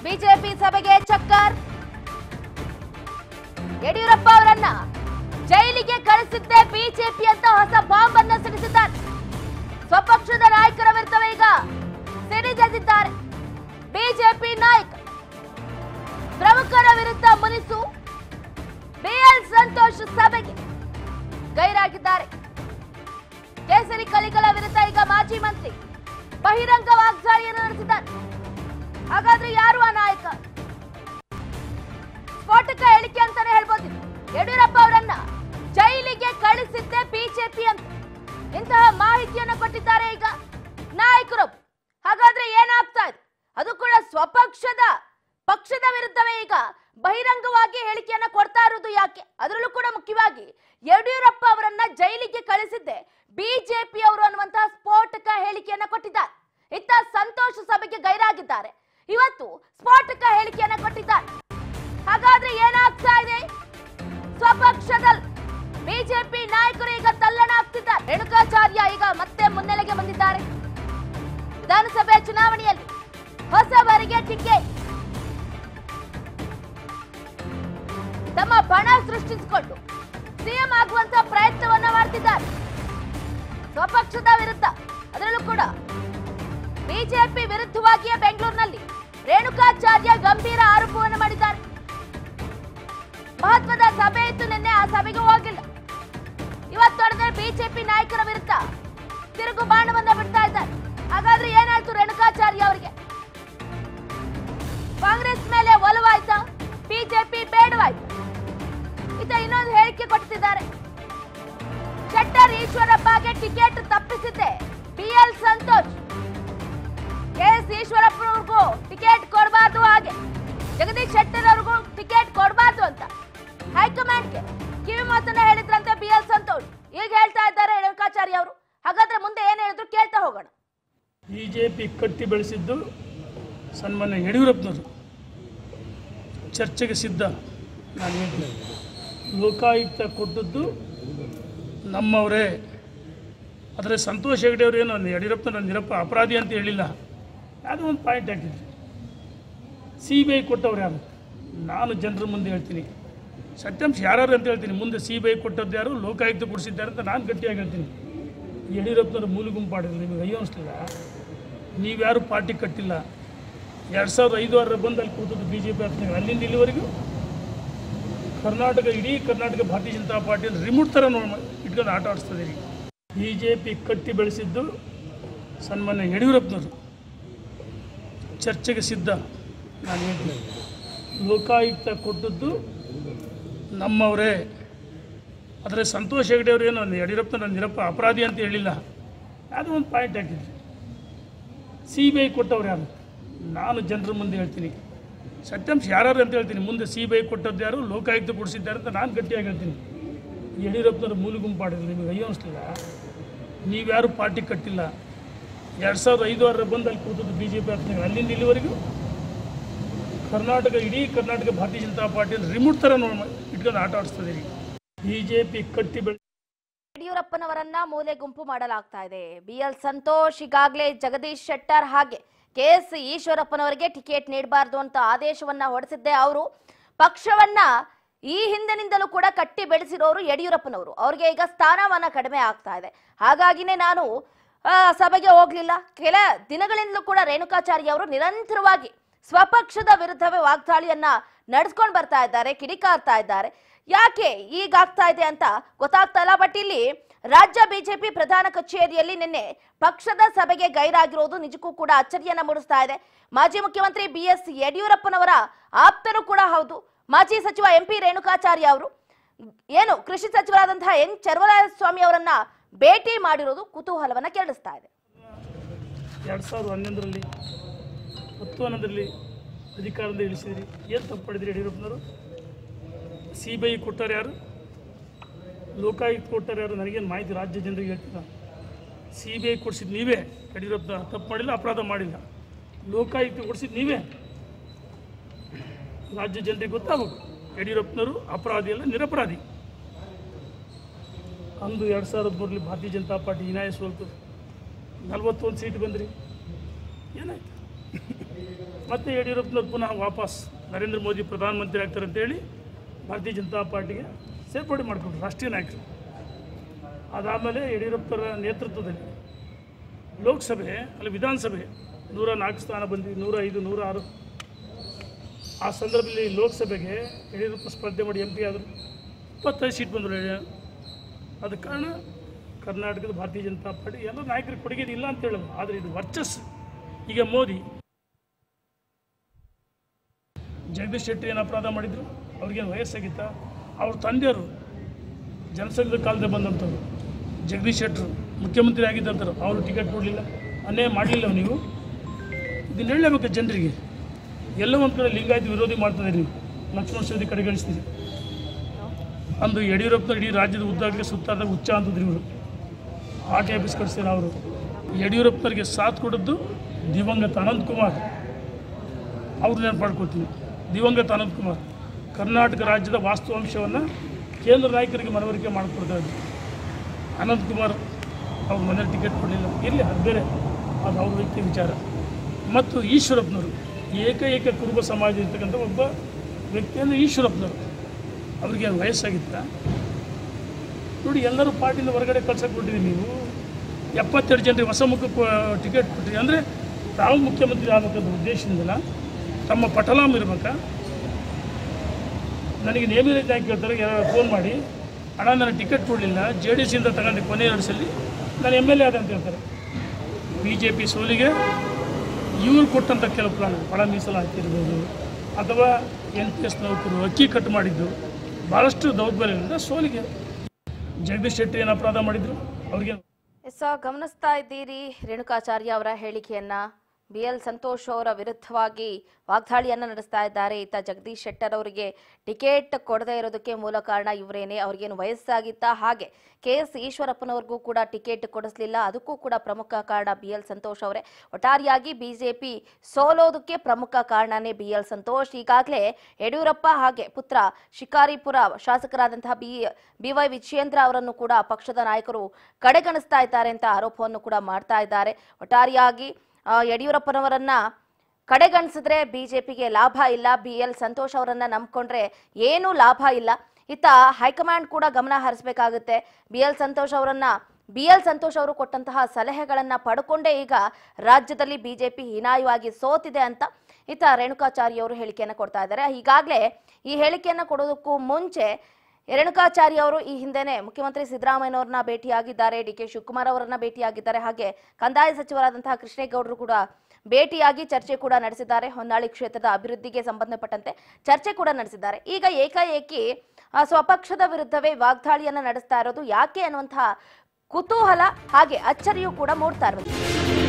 BJP ಸಭೆಗೆ ಚಕ್ಕರ್ ಯಡಿಯೂರಪ್ಪ ಅವರನ್ನ ಜೈಲಿಗೆ ಕಳಿಸಿದ್ದೇ ಬಿಜೆಪಿ ಅಂತ ಹೊಸ ಬಾಂಬ್ ಅನ್ನು ಸಿಡಿಸಿದ್ದಾರೆ ಸ್ವಪಕ್ಷದ ನಾಯಕರ ವಿರುದ್ಧವೇ ಈಗ ಸಿಡಿದೆದ್ದಿದ್ದಾರೆ ಬಿಜೆಪಿ ನಾಯಕ ಪ್ರಮುಖರ ವಿರುದ್ಧ ಮುನಿಸು ಬಿಎಲ್ ಸಂತೋಷ್ ಸಭೆಗೆ ಗೈರಾಗಿದ್ದಾರೆ ಕೇಸರಿ ಕಲಿಗಳ ವಿರುದ್ಧ ಈಗ ಮಾಜಿ ಮಂತ್ರಿ ಬಹಿರಂಗ ವಾಗ್ದಾಳಿಯನ್ನು ನಡೆಸಿದ್ದಾರೆ ಹಾಗಾದ್ರೆ ಯಾರು ಆ ನಾಯಕ ಸ್ಫೋಟಕ ಹೇಳಿಕೆ ಅಂತಾನೆ ಹೇಳ್ಬೋದು ಇದು. ಯಡಿಯೂರಪ್ಪ ಅವರನ್ನ ಜೈಲಿಗೆ ಕಳಿಸಿದ್ದೆ ಬಿಜೆಪಿ ಅಂತ ಇಂತಹ ಮಾಹಿತಿಯನ್ನು ಕೊಟ್ಟಿದ್ದಾರೆ ಈಗ ನಾಯಕರು ಹಾಗಾದ್ರೆ ಏನಾಗ್ತಾ ಇದೆ ಅದು ಕೂಡ ಸ್ವಪಕ್ಷದ ಪಕ್ಷದ ವಿರುದ್ಧವೇ ಈಗ ಬಹಿರಂಗವಾಗಿ ಹೇಳಿಕೆಯನ್ನ ಕೊಡ್ತಾ ಇರೋದು ಯಾಕೆ ಅದರಲ್ಲೂ ಕೂಡ ಮುಖ್ಯವಾಗಿ ಯಡಿಯೂರಪ್ಪ ಅವರನ್ನ ಜೈಲಿಗೆ ಕಳಿಸಿದ್ದೆ ಬಿಜೆಪಿ ಅವರು ಅನ್ನುವಂತಹ ಸ್ಫೋಟಕ ಹೇಳಿಕೆಯನ್ನ ಕೊಟ್ಟಿದ್ದಾರೆ ಇತ್ತ ಸಂತೋಷ್ ಸಭೆಗೆ ಗೈರಾಗಿದ್ದಾರೆ ಇವತ್ತು ಸ್ಫೋಟಕ ಹೇಳಿಕೆಯನ್ನ ಕೊಟ್ಟಿದ್ದಾರೆ ಹಾಗಾದ್ರೆ ಏನಾಗ್ತಾ ಇದೆ ಸ್ವಪಕ್ಷದ ಬಿಜೆಪಿ ನಾಯಕರು ಈಗ ತಲ್ಲಣಾಗ್ತಿದ್ದಾರೆ ರೇಣುಕಾಚಾರ್ಯ ಈಗ ಮತ್ತೆ ಮುನ್ನೆಲೆಗೆ ಬಂದಿದ್ದಾರೆ ವಿಧಾನಸಭೆ ಚುನಾವಣೆಯಲ್ಲಿ ಹೊಸಬರಿಗೆ ಟಿಕೆಟ್ ತಮ್ಮ ಬಣ ಸೃಷ್ಟಿಸಿಕೊಂಡು ಸಿಎಂ ಆಗುವಂತ ಪ್ರಯತ್ನವನ್ನ ಮಾಡ್ತಿದ್ದಾರೆ ಸ್ವಪಕ್ಷದ ವಿರುದ್ಧ ಅದರಲ್ಲೂ ಕೂಡ ಬಿಜೆಪಿ ವಿರುದ್ಧವಾಗಿಯೇ ಬೆಂಗಳೂರಿನಲ್ಲಿ ರೇಣುಕಾಚಾರ್ಯ ಗಂಭೀರ ಆರೋಪವನ್ನು ಮಾಡಿದ್ದಾರೆ ಮಹತ್ವದ ಸಭೆ ಇತ್ತು ನಿನ್ನೆ ಆ ಸಭೆಗೆ ಹೋಗಿಲ್ಲ ಇವತ್ತು ನಡೆದ ಬಿಜೆಪಿ ನಾಯಕರ ವಿರುದ್ಧ ತಿರುಗು ಬಾಣವನ್ನ ಬಿಡ್ತಾ ಇದ್ದಾರೆ ಹಾಗಾದ್ರೆ ಏನಾಯ್ತು ರೇಣುಕಾಚಾರ್ಯ ಅವರಿಗೆ ಕಾಂಗ್ರೆಸ್ ಮೇಲೆ ಒಲವಾಯ್ತಾ ಬಿಜೆಪಿ ಬೇಡವಾಯ್ತು ಇತ ಇನ್ನೊಂದು ಹೇಳಿಕೆ ಕೊಡ್ತಿದ್ದಾರೆ ಶೆಟ್ಟರ್ ಈಶ್ವರಪ್ಪಗೆ ಟಿಕೆಟ್ ತಪ್ಪಿಸಿದ್ದೆ ಬಿಎಲ್ ಸಂತೋಷ್ ಎಸ್ ಈಶ್ವರಪ್ಪನವ್ರಿಗೂ ಟಿಕೆಟ್ ಕೊಡಬಾರ್ದು ಹಾಗೆ ಜಗದೀಶ್ ಶೆಟ್ಟರ್ ಅವ್ರಿಗೂ ಟಿಕೆಟ್ ಕೊಡಬಾರ್ದು ಅಂತ ಹೈಕಮಾಂಡ್ಗೆ ಕಿವಿ ಮಾತನ್ನ ಹೇಳಿದ್ರಂತೆ ಬಿ ಎಲ್ ಸಂತೋಷ್ ಈಗ ಹೇಳ್ತಾ ಇದ್ದಾರೆ ರೇಣುಕಾಚಾರ್ಯ ಅವರು ಹಾಗಾದ್ರೆ ಮುಂದೆ ಏನ್ ಹೇಳಿದ್ರು ಕೇಳ್ತಾ ಹೋಗೋಣ ಬಿ ಜೆ ಪಿ ಕಟ್ಟಿ ಬೆಳೆಸಿದ್ದು ಸನ್ಮಾನ್ಯ ಯಡಿಯೂರಪ್ಪನವರು ಚರ್ಚೆಗೆ ಸಿದ್ಧ ನಾನು ಹೇಳಿದೆ ಲೋಕಾಯುಕ್ತ ಕೊಟ್ಟದ್ದು ನಮ್ಮವರೇ ಆದರೆ ಸಂತೋಷ್ ಹೆಗಡೆ ಅವರು ಏನು ಯಡಿಯೂರಪ್ಪನ ನಿರಪ್ಪ ಅಪರಾಧಿ ಅಂತ ಹೇಳಿಲ್ಲ ಯಾವುದೋ ಒಂದು ಪಾಯಿಂಟ್ ಹಾಕಿದ್ರು ಸಿ ಬಿ ಐ ಕೊಟ್ಟವ್ರು ಯಾರು ನಾನು ಜನರ ಮುಂದೆ ಹೇಳ್ತೀನಿ ಸತ್ಯಾಂಶ ಯಾರು ಅಂತ ಹೇಳ್ತೀನಿ ಮುಂದೆ ಸಿ ಬಿ ಐ ಕೊಟ್ಟದ್ದು ಯಾರು ಲೋಕಾಯುಕ್ತ ಕೊಡಿಸಿದ್ದಾರೆ ಅಂತ ನಾನು ಗಟ್ಟಿಯಾಗಿ ಹೇಳ್ತೀನಿ ಯಡಿಯೂರಪ್ಪನವ್ರು ಮೂಲ ಗುಂಪಾಡಿದ್ರು ನಿಮಗೆ ಅಯ್ಯೋ ಅನಿಸ್ಲಿಲ್ಲ ನೀವ್ಯಾರು ಪಾರ್ಟಿ ಕಟ್ಟಿಲ್ಲ ಎರಡು ಸಾವಿರದ ಐದು ಆರರ ಬಂದು ಅಲ್ಲಿ ಕೂತದ್ದು ಬಿ ಜೆ ಪಿ ಆಫ್ನಾಗ ಅಲ್ಲಿಂದ ಇಲ್ಲಿವರೆಗೂ ಕರ್ನಾಟಕ ಇಡೀ ಕರ್ನಾಟಕ ಭಾರತೀಯ ಜನತಾ ಪಾರ್ಟಿಯಲ್ಲಿ ರಿಮೋಟ್ ಥರ ನೋಡಿ ಇಟ್ಕೊಂಡು ಆಟ ಆಡಿಸ್ತದೆ ಬಿ ಜೆ ಪಿ ಕಟ್ಟಿ ಬೆಳೆಸಿದ್ದು ಸನ್ಮಾನ್ಯ ಯಡಿಯೂರಪ್ಪನವರು ಚರ್ಚೆಗೆ ಸಿದ್ಧ ನಾನು ಹೇಳಿದೆ ಲೋಕಾಯುಕ್ತ ಕೊಟ್ಟದ್ದು ನಮ್ಮವರೇ ಆದರೆ ಸಂತೋಷ್ ಹೆಗಡೆ ಅವರು ಏನು ಯಡಿಯೂರಪ್ಪನ ನಿರಪ್ಪ ಅಪರಾಧಿ ಅಂತ ಹೇಳಿಲ್ಲ ಯಾವುದೋ ಒಂದು ಪಾಯಿಂಟ್ ಹಾಕಿದ್ರು ಸಿ ಬಿ ಐ ಕೊಟ್ಟವ್ರು ಯಾರು ನಾನು ಜನರ ಮುಂದೆ ಹೇಳ್ತೀನಿ ಸತ್ಯಾಂಶ ಯಾರು ಅಂತ ಹೇಳ್ತೀನಿ ಮುಂದೆ ಸಿ ಬಿ ಐ ಕೊಟ್ಟದ್ದು ಯಾರು ಲೋಕಾಯುಕ್ತ ಕೊಡಿಸಿದ್ದಾರೆ ಅಂತ ನಾನು ಗಟ್ಟಿಯಾಗಿ ಹೇಳ್ತೀನಿ ಯಡಿಯೂರಪ್ಪನವ್ರು ಮೂಲ ಗುಂಪಾಡಿದ್ರು ನಿಮಗೆ ಅಯ್ಯೋ ಅನಿಸ್ಲಿಲ್ಲ ನೀವ್ಯಾರು ಪಾರ್ಟಿ ಕಟ್ಟಿಲ್ಲ ಎರಡು ಸಾವಿರದ ಐದು ಆರರ ಬಂದು ಅಲ್ಲಿ ಕೂತದ್ದು ಬಿ ಜೆ ಪಿ ಆಫ್ನಾಗ ಅಲ್ಲಿಂದ ಇಲ್ಲಿವರೆಗೂ ಕರ್ನಾಟಕ ಇಡೀ ಕರ್ನಾಟಕ ಭಾರತೀಯ ಜನತಾ ಪಾರ್ಟಿಯಲ್ಲಿ ರಿಮೋಟ್ ಥರ ನೋಡಿ ಇಟ್ಕೊಂಡು ಆಟ ಆಡಿಸ್ತದೆ ಬಿ ಜೆ ಪಿ ಕಟ್ಟಿ ಬೆಳೆ ಯಡಿಯೂರಪ್ಪನವರನ್ನ ಮೂಲೆ ಗುಂಪು ಮಾಡಲಾಗ್ತಾ ಇದೆ ಬಿಎಲ್ ಸಂತೋಷ್ ಈಗಾಗಲೇ ಜಗದೀಶ್ ಶೆಟ್ಟರ್ ಹಾಗೆ ಕೆಎಸ್ ಈಶ್ವರಪ್ಪನವರಿಗೆ ಟಿಕೆಟ್ ನೀಡಬಾರ್ದು ಅಂತ ಆದೇಶವನ್ನ ಹೊರಡಿಸಿದ್ದೆ ಅವರು ಪಕ್ಷವನ್ನ ಈ ಹಿಂದಿನಿಂದಲೂ ಕೂಡ ಕಟ್ಟಿ ಬೆಳೆಸಿರೋರು ಯಡಿಯೂರಪ್ಪನವರು ಅವ್ರಿಗೆ ಈಗ ಸ್ಥಾನಮಾನ ಕಡಿಮೆ ಆಗ್ತಾ ಇದೆ ಹಾಗಾಗಿನೇ ನಾನು ಆ, ಸಭೆಗೆ ಹೋಗ್ಲಿಲ್ಲ ಕೆಲ ದಿನಗಳಿಂದಲೂ ಕೂಡ ರೇಣುಕಾಚಾರ್ಯ ಅವರು ನಿರಂತರವಾಗಿ ಸ್ವಪಕ್ಷದ ವಿರುದ್ಧವೇ ವಾಗ್ದಾಳಿಯನ್ನ ನಡೆಸ್ಕೊಂಡು ಬರ್ತಾ ಇದ್ದಾರೆ ಕಿಡಿಕಾರ್ತಾ ಇದ್ದಾರೆ ಯಾಕೆ ಈಗ ಆಗ್ತಾ ಇದೆ ಅಂತ ಗೊತ್ತಾಗ್ತಾ ಇಲ್ಲ ಬಟ್ ಇಲ್ಲಿ ರಾಜ್ಯ ಬಿಜೆಪಿ ಪ್ರಧಾನ ಕಚೇರಿಯಲ್ಲಿ ನಿನ್ನೆ ಪಕ್ಷದ ಸಭೆಗೆ ಗೈರಾಗಿರೋದು ನಿಜಕ್ಕೂ ಕೂಡ ಅಚ್ಚರಿಯನ್ನ ಮೂಡಿಸ್ತಾ ಇದೆ ಮಾಜಿ ಮುಖ್ಯಮಂತ್ರಿ ಬಿ ಎಸ್ ಯಡಿಯೂರಪ್ಪನವರ ಆಪ್ತರು ಕೂಡ ಹೌದು ಮಾಜಿ ಸಚಿವ ಎಂ ಪಿ ರೇಣುಕಾಚಾರ್ಯ ಅವರು ಏನು ಕೃಷಿ ಸಚಿವರಾದಂತಹ ಎನ್ ಸ್ವಾಮಿ ಅವರನ್ನ ಭೇಟಿ ಮಾಡಿರೋದು ಕುತೂಹಲವನ್ನ ಕೆರಳಿಸ್ತಾ ಇದೆ ಎರಡು ಸಾವಿರದ ಹನ್ನೊಂದರಲ್ಲಿ ಹತ್ತು ಹನ್ನೊಂದರಲ್ಲಿ ಅಧಿಕಾರದಿಂದ ಇಳಿಸಿದ್ರಿ ಏನು ತಪ್ಪು ಮಾಡಿದ್ರಿ ಯಡಿಯೂರಪ್ಪನವರು ಸಿ ಬಿ ಐ ಕೊಟ್ಟರು ಯಾರು ಲೋಕಾಯುಕ್ತ ಕೊಟ್ಟರು ಯಾರು ನನಗೇನು ಮಾಹಿತಿ ರಾಜ್ಯ ಜನರಿಗೆ ಹೇಳ್ತಿಲ್ಲ ಸಿ ಬಿ ಐ ಕೊಡಿಸಿದ್ದು ನೀವೇ ಯಡಿಯೂರಪ್ಪ ತಪ್ಪು ಮಾಡಿಲ್ಲ ಅಪರಾಧ ಮಾಡಿಲ್ಲ ಲೋಕಾಯುಕ್ತ ಕೊಡಿಸಿದ್ದು ನೀವೇ ರಾಜ್ಯ ಜನರಿಗೆ ಗೊತ್ತಾಗಬೇಕು ಯಡಿಯೂರಪ್ಪನವರು ಅಪರಾಧಿ ಅಲ್ಲ ನಿರಪರಾಧಿ ಅಂದು ಎರಡು ಸಾವಿರದ ಮೂರರಲ್ಲಿ ಭಾರತೀಯ ಜನತಾ ಪಾರ್ಟಿ ಇನಾಯ ಸೋಲ್ತು ನಲ್ವತ್ತೊಂದು ಸೀಟ್ ಬಂದ್ರಿ ಏನಾಯ್ತು ಮತ್ತು ಯಡಿಯೂರಪ್ಪನವ್ರು ಪುನಃ ವಾಪಸ್ ನರೇಂದ್ರ ಮೋದಿ ಪ್ರಧಾನಮಂತ್ರಿ ಆಗ್ತಾರೆ ಅಂತೇಳಿ ಭಾರತೀಯ ಜನತಾ ಪಾರ್ಟಿಗೆ ಸೇರ್ಪಡೆ ಮಾಡಿಕೊಂಡ್ರು ರಾಷ್ಟ್ರೀಯ ನಾಯಕರು ಅದಾದಮೇಲೆ ಯಡಿಯೂರಪ್ಪರ ನೇತೃತ್ವದಲ್ಲಿ ಲೋಕಸಭೆ ಅಲ್ಲಿ ವಿಧಾನಸಭೆ ನೂರ ನಾಲ್ಕು ಸ್ಥಾನ ಬಂದು ನೂರ ಐದು ನೂರ ಆರು ಆ ಸಂದರ್ಭದಲ್ಲಿ ಲೋಕಸಭೆಗೆ ಯಡಿಯೂರಪ್ಪ ಸ್ಪರ್ಧೆ ಮಾಡಿ ಎಂ ಪಿ ಆದರು ಇಪ್ಪತ್ತೈದು ಸೀಟ್ ಬಂದರು ಅದ ಕಾರಣ ಕರ್ನಾಟಕದ ಭಾರತೀಯ ಜನತಾ ಪಾರ್ಟಿ ಎಲ್ಲ ನಾಯಕರ ಕೊಡುಗೆ ಇಲ್ಲ ಅಂತ ಹೇಳೋದು ಆದರೆ ಇದು ವರ್ಚಸ್ಸು ಈಗ ಮೋದಿ ಜಗದೀಶ್ ಶೆಟ್ಟಿ ಏನು ಅಪರಾಧ ಮಾಡಿದರು ಅವ್ರಿಗೇನು ವಯಸ್ಸಾಗಿತ್ತ ಅವ್ರ ತಂದೆಯವರು ಜನಸಂಘದ ಕಾಲದಲ್ಲಿ ಬಂದಂಥವ್ರು ಜಗದೀಶ್ ಶೆಟ್ಟರು ಮುಖ್ಯಮಂತ್ರಿ ಆಗಿದ್ದಂಥವ್ರು ಅವರು ಟಿಕೆಟ್ ಕೊಡಲಿಲ್ಲ ಅನ್ಯಾಯ ಮಾಡಲಿಲ್ಲ ನೀವು ಇದನ್ನ ಹೇಳಬೇಕು ಜನರಿಗೆ ಎಲ್ಲ ಒಂದು ಕಡೆ ಲಿಂಗಾಯತ ವಿರೋಧಿ ಮಾಡ್ತಿದ್ದೀರಿ ನೀವು ಲಕ್ಷ್ಮಣ ಸವದಿ ಕಡೆಗಣಿಸ್ತೀರಿ ಅಂದು ಯಡಿಯೂರಪ್ಪನ ಇಡೀ ರಾಜ್ಯದ ಉದ್ದಾಗಲೇ ಸುತ್ತಾದಾಗ ಹುಚ್ಚ ಅಂತಂದ್ರು ಇವರು ಆರ್ ಟಿ ಆಫೀಸ್ ಕಳಿಸ್ತಾರೆ ಅವರು ಯಡಿಯೂರಪ್ಪನವರಿಗೆ ಸಾಥ್ ಕೊಡದ್ದು ದಿವಂಗತ ಅನಂತ್ ಕುಮಾರ್ ಅವ್ರು ನೆನಪಾಡ್ಕೊಳ್ತೀನಿ ದಿವಂಗತ ಅನಂತ್ ಕುಮಾರ್ ಕರ್ನಾಟಕ ರಾಜ್ಯದ ವಾಸ್ತವಾಂಶವನ್ನು ಕೇಂದ್ರ ನಾಯಕರಿಗೆ ಮನವರಿಕೆ ಮಾಡಿಕೊಡ್ತಾ ಇದ್ರು ಅನಂತ್ ಕುಮಾರ್ ಅವ್ರ ಮನೇಲಿ ಟಿಕೆಟ್ ಕೊಡಲಿಲ್ಲ ಇರಲಿ ಅದು ಬೇರೆ ಅದು ಅವ್ರ ವ್ಯಕ್ತಿ ವಿಚಾರ ಮತ್ತು ಈಶ್ವರಪ್ಪನವರು ಏಕೈಕ ಕುರುಬ ಸಮಾಜ ಇರ್ತಕ್ಕಂಥ ಒಬ್ಬ ವ್ಯಕ್ತಿ ಅಂದರೆ ಈಶ್ವರಪ್ಪನವರು ಅವ್ರಿಗೆ ವಯಸ್ಸಾಗಿತ್ತ ನೋಡಿ ಎಲ್ಲರೂ ಪಾರ್ಟಿಯಿಂದ ಹೊರಗಡೆ ಕಳ್ಸಕ್ಕೆ ಕೊಟ್ಟಿದ್ದೀರಿ ನೀವು ಎಪ್ಪತ್ತೆರಡು ಜನರಿಗೆ ಹೊಸ ಮುಖಕ್ಕೆ ಟಿಕೆಟ್ ಕೊಟ್ಟಿರಿ ಅಂದರೆ ತಾವು ಮುಖ್ಯಮಂತ್ರಿ ಆಗಬೇಕಂತ ಉದ್ದೇಶದಿಂದಲ ತಮ್ಮ ಪಟಲಾಮ್ ಇರ್ಬೇಕಾ ನನಗೆ ನೇಮಿನ ಯಾಕೆ ಕೇಳ್ತಾರೆ ಯಾರು ಫೋನ್ ಮಾಡಿ ಅಣ್ಣ ನನಗೆ ಟಿಕೆಟ್ ಕೊಡಲಿಲ್ಲ ಜೆ ಡಿ ಸಿಯಿಂದ ತಗೊಂಡು ಕೊನೆ ಎರಡು ಸಲ ನಾನು ಎಮ್ ಎಲ್ ಎ ಆದ ಅಂತ ಹೇಳ್ತಾರೆ ಬಿ ಜೆ ಪಿ ಸೋಲಿಗೆ ಇವ್ರು ಕೊಟ್ಟಂಥ ಕೆಲವು ಪ್ಲಾನ್ ಒಳ ಮೀಸಲಾತಿ ಇರ್ಬೋದು ಅಥವಾ ಎನ್ ಪಿ ಎಸ್ ನೌಕರು ಅಕ್ಕಿ ಕಟ್ ಮಾಡಿದ್ದು ಭಾಳಷ್ಟು ದೌರ್ಬಲ್ಯದಿಂದ ಸೋಲಿಗೆ ಜಗದೀಶ್ ಶೆಟ್ಟಿ ಏನು ಅಪರಾಧ ಮಾಡಿದ್ರು ಅವ್ರಿಗೆ ಎಸ್ ಗಮನಿಸ್ತಾ ಇದ್ದೀರಿ ರೇಣುಕಾಚಾರ್ಯ ಅವರ ಹೇಳಿಕೆಯನ್ನ ಬಿ ಎಲ್ ಸಂತೋಷ್ ಅವರ ವಿರುದ್ಧವಾಗಿ ವಾಗ್ದಾಳಿಯನ್ನ ನಡೆಸ್ತಾ ಇದ್ದಾರೆ ಈತ ಜಗದೀಶ್ ಶೆಟ್ಟರ್ ಅವರಿಗೆ ಟಿಕೆಟ್ ಕೊಡದೇ ಇರೋದಕ್ಕೆ ಮೂಲ ಕಾರಣ ಇವರೇನೆ ಅವ್ರಿಗೇನು ವಯಸ್ಸಾಗಿತ್ತ ಹಾಗೆ ಕೆ ಎಸ್ ಈಶ್ವರಪ್ಪನವ್ರಿಗೂ ಕೂಡ ಟಿಕೆಟ್ ಕೊಡಿಸ್ಲಿಲ್ಲ ಅದಕ್ಕೂ ಕೂಡ ಪ್ರಮುಖ ಕಾರಣ ಬಿ ಎಲ್ ಸಂತೋಷ್ ಅವರೇ ಒಟ್ಟಾರೆಯಾಗಿ ಬಿಜೆಪಿ ಸೋಲೋದಕ್ಕೆ ಪ್ರಮುಖ ಕಾರಣನೇ ಬಿ ಎಲ್ ಸಂತೋಷ್ ಈಗಾಗಲೇ ಯಡಿಯೂರಪ್ಪ ಹಾಗೆ ಪುತ್ರ ಶಿಕಾರಿಪುರ ಶಾಸಕರಾದಂತಹ ಬಿ ಬಿ ವೈ ವಿಜಯೇಂದ್ರ ಅವರನ್ನು ಕೂಡ ಪಕ್ಷದ ನಾಯಕರು ಕಡೆಗಣಿಸ್ತಾ ಇದ್ದಾರೆ ಅಂತ ಆರೋಪವನ್ನು ಕೂಡ ಮಾಡ್ತಾ ಇದ್ದಾರೆ ಒಟ್ಟಾರೆಯಾಗಿ ಆ, ಯಡಿಯೂರಪ್ಪನವರನ್ನ ಕಡೆಗಣಿಸಿದ್ರೆ ಬಿಜೆಪಿಗೆ ಲಾಭ ಇಲ್ಲ ಬಿ ಎಲ್ ಸಂತೋಷ್ ಅವರನ್ನ ನಂಬ್ಕೊಂಡ್ರೆ ಏನೂ ಲಾಭ ಇಲ್ಲ ಇತ್ತ ಹೈಕಮಾಂಡ್ ಕೂಡ ಗಮನ ಹರಿಸಬೇಕಾಗುತ್ತೆ ಬಿ ಎಲ್ ಸಂತೋಷ್ ಅವರನ್ನ ಬಿ ಎಲ್ ಸಂತೋಷ್ ಅವರು ಕೊಟ್ಟಂತಹ ಸಲಹೆಗಳನ್ನ ಪಡ್ಕೊಂಡೇ ಈಗ ರಾಜ್ಯದಲ್ಲಿ ಬಿಜೆಪಿ ಹೀನಾಯವಾಗಿ ಸೋತಿದೆ ಅಂತ ಇತ್ತ ರೇಣುಕಾಚಾರ್ಯ ಅವರು ಹೇಳಿಕೆಯನ್ನ ಕೊಡ್ತಾ ಇದ್ದಾರೆ ಈಗಾಗಲೇ ಈ ಹೇಳಿಕೆಯನ್ನ ಕೊಡೋದಕ್ಕೂ ಮುಂಚೆ ರೇಣುಕಾಚಾರ್ಯ ಅವರು ಈ ಹಿಂದೆನೆ ಮುಖ್ಯಮಂತ್ರಿ ಸಿದ್ದರಾಮಯ್ಯನವರನ್ನ ಭೇಟಿಯಾಗಿದ್ದಾರೆ ಡಿ ಕೆ ಶಿವಕುಮಾರ್ ಅವರನ್ನ ಭೇಟಿಯಾಗಿದ್ದಾರೆ ಹಾಗೆ ಕಂದಾಯ ಸಚಿವರಾದಂತಹ ಕೃಷ್ಣೇಗೌಡರು ಕೂಡ ಭೇಟಿಯಾಗಿ ಚರ್ಚೆ ಕೂಡ ನಡೆಸಿದ್ದಾರೆ ಹೊನ್ನಾಳಿ ಕ್ಷೇತ್ರದ ಅಭಿವೃದ್ಧಿಗೆ ಸಂಬಂಧಪಟ್ಟಂತೆ ಚರ್ಚೆ ಕೂಡ ನಡೆಸಿದ್ದಾರೆ ಈಗ ಏಕಾಏಕಿ ಆ, ಸ್ವಪಕ್ಷದ ವಿರುದ್ಧವೇ ವಾಗ್ದಾಳಿಯನ್ನ ನಡೆಸ್ತಾ ಇರೋದು ಯಾಕೆ ಅನ್ನುವಂತಹ ಕುತೂಹಲ ಹಾಗೆ ಅಚ್ಚರಿಯೂ ಕೂಡ ಮೂಡ್ತಾ ಇರೋದು